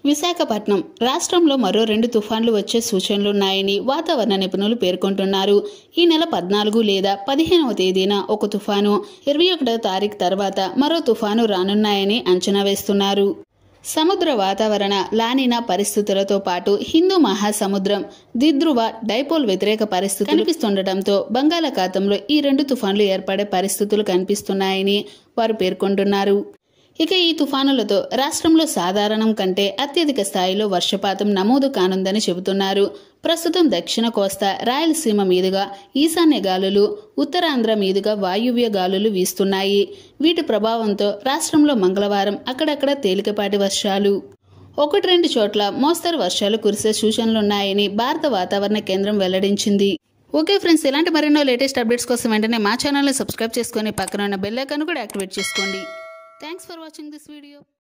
విశాఖపట్నం రాష్ట్రంలో మరో రెండు తుఫాన్లు వచ్చే సూచనలున్నాయని వాతావరణ నిపుణులు పేర్కొంటున్నారు ఈ నెల పద్నాలుగు లేదా పదిహేనవ తేదీన ఒక తుఫాను ఇరవై ఒకటవ తారీఖు తర్వాత మరో తుఫాను రానున్నాయని అంచనా వేస్తున్నారు సముద్ర వాతావరణ లానినా పరిస్థితులతో పాటు హిందూ మహాసముద్రం దిద్రువ డైపోల్ వ్యతిరేక పరిస్థితులు కనిపిస్తుండటంతో బంగాళాఖాతంలో ఈ రెండు తుఫాన్లు ఏర్పడే పరిస్థితులు కనిపిస్తున్నాయని వారు పేర్కొంటున్నారు ఇక ఈ తుఫానులతో రాష్ట్రంలో సాధారణం కంటే అత్యధిక స్థాయిలో వర్షపాతం నమోదు కానుందని చెబుతున్నారు ప్రస్తుతం దక్షిణ కోస్తా రాయలసీమ మీదుగా ఈశాన్య గాలులు ఉత్తరాంధ్ర మీదుగా వాయువ్య గాలులు వీస్తున్నాయి వీటి ప్రభావంతో రాష్ట్రంలో మంగళవారం అక్కడక్కడ తేలికపాటి వర్షాలు ఒకటి రెండు చోట్ల మోస్తరు వర్షాలు కురిసే సూచనలున్నాయని భారత వాతావరణ కేంద్రం వెల్లడించింది ఓకే ఫ్రెండ్స్ ఇలాంటి మరెన్నో లేటెస్ట్ అప్డేట్స్ కోసం వెంటనే మా ఛానల్ని సబ్స్క్రైబ్ చేసుకొని పక్కన ఉన్న బెల్ ఐకాన్ కూడా యాక్టివేట్ చేసుకోండి thanks for watching this video